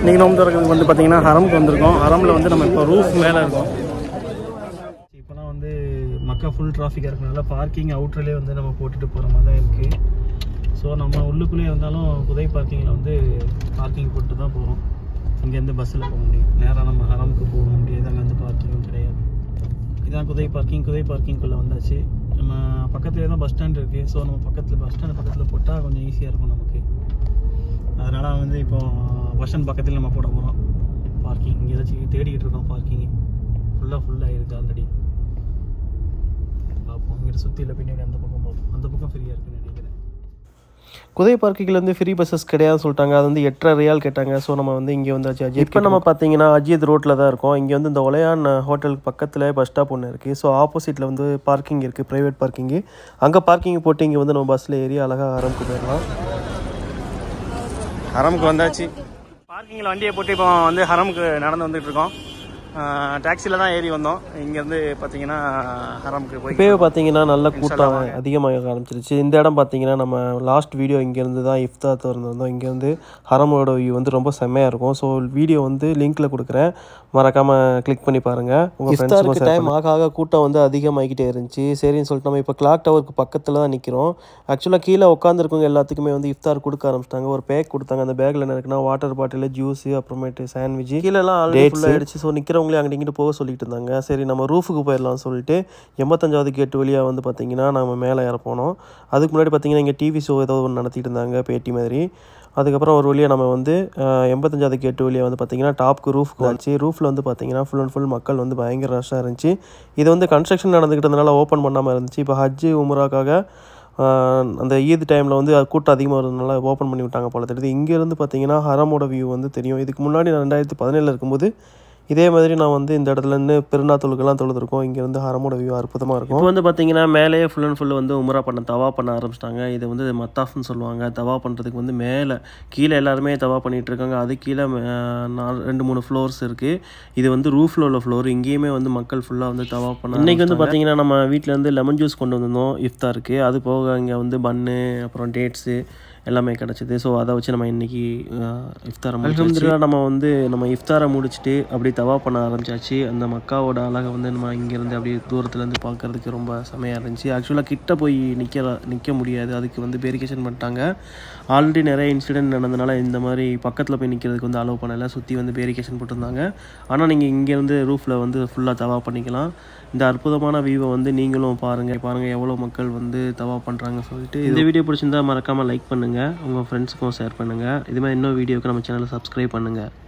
இன்றைக்கி நோம்பு திறக்கிறதுக்கு வந்து பார்த்தீங்கன்னா ஹரம்க்கு வந்திருக்கோம் ஹரமில் வந்து நம்ம இப்போ ரூஃப் மேலே இருக்கோம் இப்போலாம் வந்து மக்கா ஃபுல் டிராஃபிக்காக இருக்கனால பார்க்கிங் அவுட்டர்லேயே வந்து நம்ம போட்டுட்டு போகிற மாதிரி தான் இருக்குது ஸோ நம்ம உள்ளுக்குள்ளேயே இருந்தாலும் குதை பார்க்கிங்கில் வந்து பார்க்கிங் போட்டு தான் போகிறோம் இங்கேருந்து பஸ்ஸில் போக முடியும் நேராக நம்ம ஹரமுக்கு போக முடியாது அங்கே வந்து பார்க்கிங்கும் கிடையாது இதான் குதை பார்க்கிங் குதை பார்க்கிங்குள்ளே வந்தாச்சு நம்ம பக்கத்துலேயே தான் பஸ் ஸ்டாண்ட் இருக்குது ஸோ நம்ம பக்கத்தில் பஸ் ஸ்டாண்ட் பக்கத்தில் போட்டால் கொஞ்சம் ஈஸியாக இருக்கும் நமக்கு அதனால் வந்து இப்போ பஸ் ஸ்டாண்ட் பக்கத்தில் நம்ம போட போகிறோம் பார்க்கிங் இங்கே ஏதாச்சும் தேடிக்கிட்டு இருக்கோம் பார்க்கிங் ஃபுல்லாக ஃபுல்லாக இருக்குது ஆல்ரெடி பார்ப்போம் இங்கிட்ட சுற்றியில் பின்னாடி அந்த பக்கம் போகும் அந்த பக்கம் ஃப்ரீயாக இருக்குன்னு நினைக்கிறேன் குதை பார்க்கிங்கில் வந்து ஃப்ரீ பஸ்ஸஸ் கிடையாதுன்னு சொல்லிட்டாங்க அது வந்து எட்டரை ரியால் கேட்டாங்க ஸோ நம்ம வந்து இங்கே வந்தாச்சு அஜித் இப்போ நம்ம பார்த்தீங்கன்னா அஜித் ரோட்டில் தான் இருக்கோம் இங்கே வந்து இந்த ஒலையான் ஹோட்டலுக்கு பக்கத்தில் பஸ் ஸ்டாப் ஒன்று இருக்குது ஸோ ஆப்போசிட்டில் வந்து பார்க்கிங் இருக்குது ப்ரைவேட் பார்க்கிங்கு அங்கே பார்க்கிங் போட்டு இங்கே வந்து நம்ம பஸ்ஸில் ஏறி அழகாக ஆரம்பிக்கு போயிடலாம் ஹரமுக்கு வந்தாச்சு பார்க்கிங்கில் வண்டியை போட்டு இப்போ வந்து ஹரமுக்கு நடந்து வந்துட்டு இருக்கோம் டாக்ஸியில் தான் ஏறி வந்தோம் இங்கேருந்து பார்த்தீங்கன்னா ஹரமுக்கு போய் இப்போயே பார்த்தீங்கன்னா நல்ல கூட்டம் அதிகமாக ஆரம்பிச்சிருச்சு இந்த இடம் பார்த்தீங்கன்னா நம்ம லாஸ்ட் வீடியோ இங்கேருந்து தான் இஃப்தா திறந்துருந்தோம் இங்கேருந்து ஹரமோட வியூ வந்து ரொம்ப செம்மையாக இருக்கும் ஸோ வீடியோ வந்து லிங்க்ல கொடுக்குறேன் மறக்காமல் கிளிக் பண்ணி பாருங்கள் உங்கள் ஃப்ரெண்ட்ஸுக்கும் டைம் ஆக ஆக கூட்டம் வந்து அதிகமாகிக்கிட்டே இருந்துச்சு சரின்னு சொல்லிட்டு நம்ம இப்போ கிளாக் டவருக்கு பக்கத்தில் தான் நிற்கிறோம் ஆக்சுவலாக கீழே உட்காந்துருக்கவங்க எல்லாத்துக்குமே வந்து இஃப்தார் கொடுக்க ஆரம்பிச்சிட்டாங்க ஒரு பேக் கொடுத்தாங்க அந்த பேக்கில் என்ன இருக்குன்னா வாட்டர் பாட்டில் ஜூஸ் அப்புறமேட்டு சாண்ட்விச் கீழெல்லாம் ஆல்ரெடி ஃபுல்லாக ஆயிடுச்சு ஸோ நிற்கிறவங்களே அங்கிட்டு இங்கிட்டு போக சொல்லிட்டு இருந்தாங்க சரி நம்ம ரூஃபுக்கு போயிடலாம்னு சொல்லிட்டு எண்பத்தஞ்சாவது கேட் வழியாக வந்து பார்த்தீங்கன்னா நம்ம மேலே ஏற போனோம் அதுக்கு முன்னாடி பார்த்தீங்கன்னா இங்கே டிவி ஷோ ஏதோ ஒன்று நடத்திட்டு இருந்தாங்க பேட்டி மாதிரி அதுக்கப்புறம் ஒரு வழியாக நம்ம வந்து அஹ், எண்பத்தஞ்சாவது கேட்டு வழியாக வந்து பார்த்தீங்கன்னா டாப்க்கு ரூஃப்க்கு வந்துச்சு ரூஃபில் வந்து பார்த்தீங்கன்னா ஃபுல் அண்ட் ஃபுல் மக்கள் வந்து பயங்கர ரஷ்ஷாக இருந்துச்சு இது வந்து கன்ஸ்ட்ரக்ஷன் நடந்துக்கிட்டதுனால ஓப்பன் பண்ணாமல் இருந்துச்சு இப்போ ஹஜ்ஜு உம்ராக்காக ஆஹ், அந்த ஈத் டைமில் வந்து அது கூட்டம் அதிகமாக இருந்ததுனால ஓப்பன் பண்ணி விட்டாங்க போல தெரியுது இங்கேருந்து பார்த்தீங்கன்னா ஹரமோட வியூ வந்து தெரியும் இதுக்கு முன்னாடி நான் ரெண்டாயிரத்தி பதினேழில் இருக்கும்போது இதே மாதிரி நான் வந்து இந்த இடத்துல இருந்து பெருநாத்தொழுக்கெல்லாம் தொழுதுருக்கோம் இங்கே வந்து ஹரமோட வியூ அற்புதமாக இருக்கும் இப்போ வந்து பார்த்தீங்கன்னா மேலேயே ஃபுல் அண்ட் ஃபுல் வந்து உமரா பண்ண தவா பண்ண ஆரம்பிச்சிட்டாங்க இது வந்து மத்தாஃப்னு சொல்லுவாங்க தவா பண்ணுறதுக்கு வந்து மேலே கீழே எல்லாருமே தவா பண்ணிகிட்டு இருக்காங்க அது கீழே ஆஹ், நாலு ரெண்டு மூணு ஃப்ளோர்ஸ் இருக்குது இது வந்து ரூஃபில் உள்ள ஃப்ளோர் இங்கேயுமே வந்து மக்கள் ஃபுல்லாக வந்து தவா பண்ண இன்றைக்கி வந்து பார்த்தீங்கன்னா நம்ம வீட்டில் இருந்து லெமன் ஜூஸ் கொண்டு வந்திருந்தோம் இஃப்தாருக்கு அது போக இங்கே வந்து பன்னு அப்புறம் டேட்ஸு எல்லாமே கிடச்சிது ஸோ அதை வச்சு நம்ம இன்றைக்கி இஃப்தாரை முடிச்சு நம்ம வந்து நம்ம இஃப்தாரை முடிச்சுட்டு அப்படியே தவா பண்ண ஆரம்பிச்சாச்சு அந்த மக்காவோட அழகை வந்து நம்ம இங்கேருந்து அப்படியே தூரத்துலேருந்து பார்க்கறதுக்கு ரொம்ப செமையாக இருந்துச்சு ஆக்சுவலாக கிட்ட போய் நிற்க நிற்க முடியாது அதுக்கு வந்து பேரிகேஷன் பண்ணிட்டாங்க ஆல்ரெடி நிறைய இன்சிடென்ட் நடந்தனால இந்த மாதிரி பக்கத்தில் போய் நிற்கிறதுக்கு வந்து அலோவ் பண்ணலை சுற்றி வந்து பேரிகேஷன் போட்டிருந்தாங்க ஆனால் நீங்கள் இங்கேருந்து ரூஃபில் வந்து ஃபுல்லாக தவா பண்ணிக்கலாம் இந்த அற்புதமான வியூவை வந்து நீங்களும் பாருங்கள் பாருங்கள் எவ்வளோ மக்கள் வந்து தவா பண்ணுறாங்க சொல்லிட்டு இந்த வீடியோ பிடிச்சிருந்தா மறக்காமல் லைக் பண்ணுங்கள் உங்கள் ஃப்ரெண்ட்ஸுக்கும் ஷேர் பண்ணுங்கள் இது மாதிரி இன்னொரு வீடியோக்கு நம்ம சேனலை சப்ஸ்கிரைப் பண்ணுங்கள்